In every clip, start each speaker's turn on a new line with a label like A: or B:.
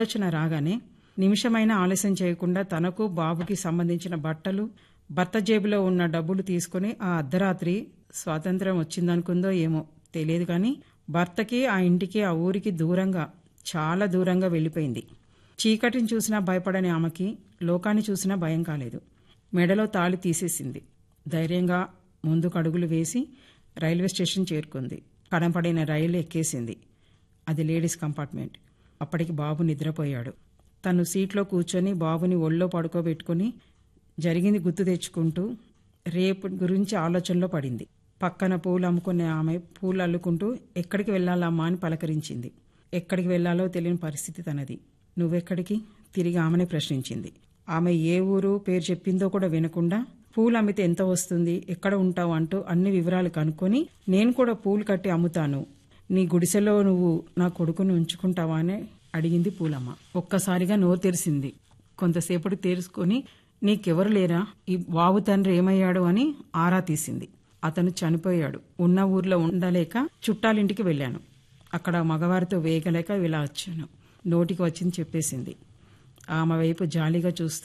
A: ఆలోచన రాగానే నిమిషమైనా ఆలస్యం చేయకుండా తనకు బాబుకి సంబంధించిన బట్టలు భర్త జేబులో ఉన్న డబ్బులు తీసుకుని ఆ అర్ధరాత్రి స్వాతంత్రం వచ్చిందనుకుందో ఏమో తెలియదు కానీ భర్తకి ఆ ఇంటికి ఆ ఊరికి దూరంగా చాలా దూరంగా వెళ్ళిపోయింది చీకటిని చూసినా భయపడని ఆమెకి లోకాన్ని చూసినా భయం కాలేదు మెడలో తాళి తీసేసింది ధైర్యంగా ముందుకు అడుగులు వేసి రైల్వే స్టేషన్ చేరుకుంది కనపడిన రైలు ఎక్కేసింది అది లేడీస్ కంపార్ట్మెంట్ అప్పటికి బాబు నిద్రపోయాడు తను సీట్లో కూర్చొని బాబుని ఒళ్ళో పడుకోబెట్టుకుని జరిగింది గుర్తు తెచ్చుకుంటూ రేపు గురించి ఆలోచనలో పడింది పక్కన పూలు అమ్ముకునే ఆమె పూలు అల్లుకుంటూ ఎక్కడికి వెళ్ళాలమ్మా అని పలకరించింది ఎక్కడికి వెళ్ళాలో తెలియని పరిస్థితి తనది నువ్వెక్కడికి తిరిగి ఆమెనే ప్రశ్నించింది ఆమె ఏ ఊరు పేరు చెప్పిందో కూడా వినకుండా పూలు అమ్మితే ఎంత వస్తుంది ఎక్కడ ఉంటావు అంటూ అన్ని వివరాలు కనుక్కొని నేను కూడా పూలు కట్టి అమ్ముతాను నీ గుడిసెలో నువ్వు నా కొడుకుని ఉంచుకుంటావా అని అడిగింది పూలమ్మ ఒక్కసారిగా నోరు తెరిసింది కొంతసేపటి తెరుచుకొని నీకెవరు లేరా ఈ బాబు తండ్రి ఏమయ్యాడు అని ఆరా తీసింది అతను చనిపోయాడు ఉన్న ఊర్లో ఉండలేక చుట్టాలింటికి వెళ్ళాను అక్కడ మగవారితో వేయగలేక ఇలా వచ్చాను నోటికి వచ్చింది చెప్పేసింది ఆమె వైపు జాలిగా చూస్తూ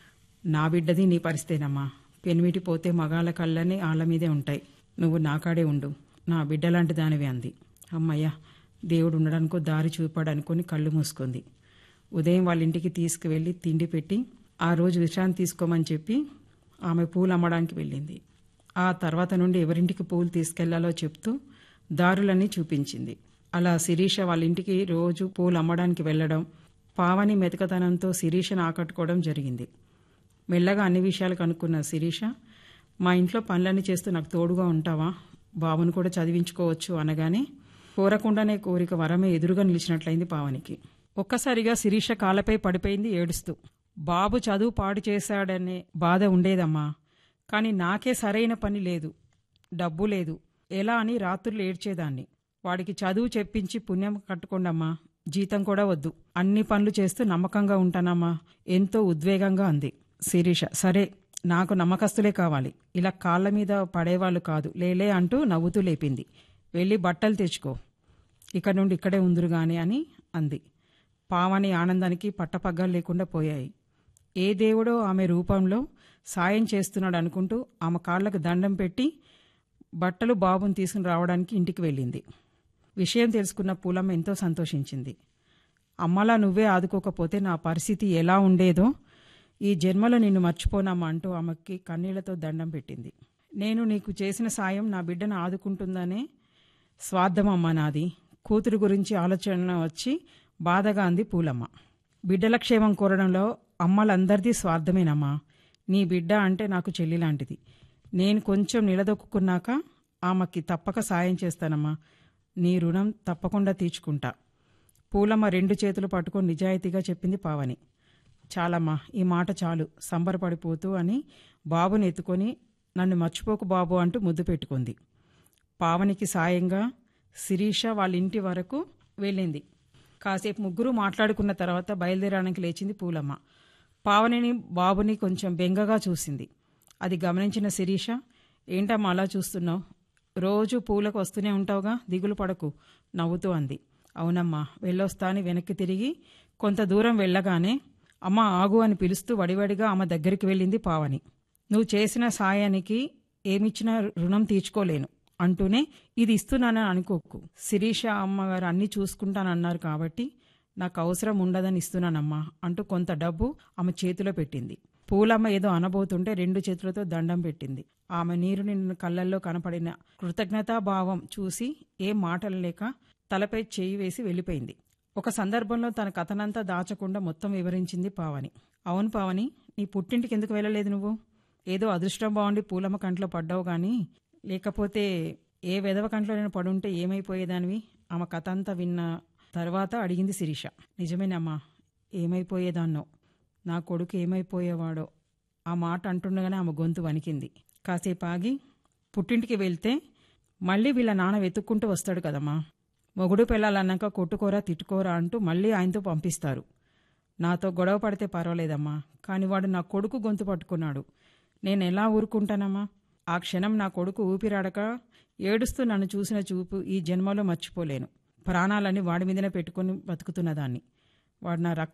A: నా బిడ్డది నీ పరిస్థితేనమ్మా పెనిమిటి పోతే మగాళ్ళ కళ్ళని ఆళ్ళ మీదే ఉంటాయి నువ్వు నాకాడే ఉండు నా బిడ్డ లాంటి దానివి అంది అమ్మయ్య దేవుడు ఉండడానికో దారి చూపాడనుకొని కళ్ళు మూసుకుంది ఉదయం వాళ్ళ ఇంటికి తీసుకువెళ్ళి తిండి పెట్టి ఆ రోజు విశ్రాంతి తీసుకోమని చెప్పి ఆమె పూలు అమ్మడానికి వెళ్ళింది ఆ తర్వాత నుండి ఎవరింటికి పూలు తీసుకెళ్లాలో చెప్తూ దారులన్నీ చూపించింది అలా శిరీష వాళ్ళ ఇంటికి రోజు పూలు అమ్మడానికి వెళ్ళడం పావని మెతకతనంతో శిరీషను ఆకట్టుకోవడం జరిగింది మెల్లగా అన్ని విషయాలు కనుక్కున్న శిరీష మా ఇంట్లో పనులన్నీ చేస్తూ నాకు తోడుగా ఉంటావా బాబును కూడా చదివించుకోవచ్చు అనగానే కోరకుండానే కోరిక వరమే ఎదురుగా నిలిచినట్లయింది పావనికి ఒక్కసారిగా శిరీష కాళ్ళపై పడిపోయింది ఏడుస్తూ బాబు చదువు పాడు చేశాడనే బాధ ఉండేదమ్మా కానీ నాకే సరైన పని లేదు డబ్బు లేదు ఎలా అని రాత్రులు ఏడ్చేదాన్ని వాడికి చదువు చెప్పించి పుణ్యం కట్టుకోండమ్మా జీతం కూడా వద్దు అన్ని పనులు చేస్తూ నమ్మకంగా ఉంటానమ్మా ఎంతో ఉద్వేగంగా అంది శిరీష సరే నాకు నమ్మకస్తులే కావాలి ఇలా కాళ్ళ మీద పడేవాళ్ళు కాదు లేలే అంటూ నవ్వుతూ లేపింది వెళ్ళి బట్టలు తెచ్చుకో ఇక నుండి ఇక్కడే ఉందురుగానే అని అంది పావని ఆనందానికి పట్టపగ్గాలు లేకుండా పోయాయి ఏ దేవుడో ఆమె రూపంలో సాయం చేస్తున్నాడు అనుకుంటూ ఆమె కాళ్ళకు దండం పెట్టి బట్టలు బాబుని తీసుకుని రావడానికి ఇంటికి వెళ్ళింది విషయం తెలుసుకున్న పూలమ్మ ఎంతో సంతోషించింది అమ్మలా నువ్వే ఆదుకోకపోతే నా పరిస్థితి ఎలా ఉండేదో ఈ జన్మలో నిన్ను మర్చిపోనామా అంటూ ఆమెకి కన్నీళ్లతో దండం పెట్టింది నేను నీకు చేసిన సాయం నా బిడ్డను ఆదుకుంటుందనే స్వార్థమమ్మ నాది కూతురు గురించి ఆలోచన వచ్చి బాధగా అంది పూలమ్మ బిడ్డల క్షేమం కోరడంలో అమ్మలందరిది స్వార్థమేనమ్మా నీ బిడ్డ అంటే నాకు చెల్లి లాంటిది నేను కొంచెం నిలదొక్కున్నాక ఆమెకి తప్పక సాయం చేస్తానమ్మా నీ రుణం తప్పకుండా తీర్చుకుంటా పూలమ్మ రెండు చేతులు పట్టుకొని నిజాయితీగా చెప్పింది పావని చాలమ్మా ఈ మాట చాలు సంబరపడిపోతూ అని బాబుని ఎత్తుకొని నన్ను మర్చిపోకు బాబు అంటూ ముద్దు పెట్టుకుంది పావనికి సాయంగా శిరీష వాళ్ళ ఇంటి వరకు వెళ్ళింది కాసేపు ముగ్గురు మాట్లాడుకున్న తర్వాత బయలుదేరడానికి లేచింది పూలమ్మ పావనిని బాబుని కొంచెం బెంగగా చూసింది అది గమనించిన శిరీష ఏంటమ్మా అలా చూస్తున్నావు రోజు పూలకు వస్తూనే ఉంటావుగా దిగులు పడకు నవ్వుతూ అంది అవునమ్మా వెళ్ళొస్తా అని వెనక్కి తిరిగి కొంత దూరం వెళ్ళగానే అమ్మ ఆగు అని పిలుస్తూ వడివడిగా ఆమె దగ్గరికి వెళ్ళింది పావని నువ్వు చేసిన సాయానికి ఏమిచ్చినా రుణం తీర్చుకోలేను అంటూనే ఇది ఇస్తున్నానని అనుకోకు శిరీష అమ్మగారు అన్నీ చూసుకుంటానన్నారు కాబట్టి నాకు అవసరం ఉండదని ఇస్తున్నానమ్మా అంటూ కొంత డబ్బు ఆమె చేతిలో పెట్టింది పూలమ్మ ఏదో అనబోతుంటే రెండు చేతులతో దండం పెట్టింది ఆమె నీరు నిన్న కళ్ళల్లో కనపడిన కృతజ్ఞతాభావం చూసి ఏం మాటలు లేక తలపై చేయి వేసి వెళ్ళిపోయింది ఒక సందర్భంలో తన కథనంతా దాచకుండా మొత్తం వివరించింది పావని అవును పావని నీ పుట్టింటికి ఎందుకు వెళ్ళలేదు నువ్వు ఏదో అదృష్టం బాగుండి పూలమ్మ కంట్లో పడ్డావు గాని లేకపోతే ఏ వెధవ కంట్లో నేను పడుంటే ఏమైపోయేదానివి ఆమె కథ అంతా విన్న తర్వాత అడిగింది శిరీష నిజమేనమ్మా ఏమైపోయేదాన్నో నా కొడుకు ఏమైపోయేవాడో ఆ మాట అంటుండగానే ఆమె గొంతు వణికింది కాసేపు ఆగి పుట్టింటికి వెళ్తే మళ్ళీ వీళ్ళ నాన్న వెతుక్కుంటూ వస్తాడు కదమ్మా మొగుడు పెళ్ళాలన్నాక కొట్టుకోరా తిట్టుకోరా అంటూ మళ్ళీ ఆయనతో పంపిస్తారు నాతో గొడవ పడితే పర్వాలేదమ్మా కానీ వాడు నా కొడుకు గొంతు పట్టుకున్నాడు నేను ఎలా ఊరుకుంటానమ్మా ఆ క్షణం నా కొడుకు ఊపిరాడక ఏడుస్తూ నన్ను చూసిన చూపు ఈ జన్మలో మర్చిపోలేను ప్రాణాలని వాడి మీదనే పెట్టుకుని బతుకుతున్నదాన్ని వాడు నా రక్త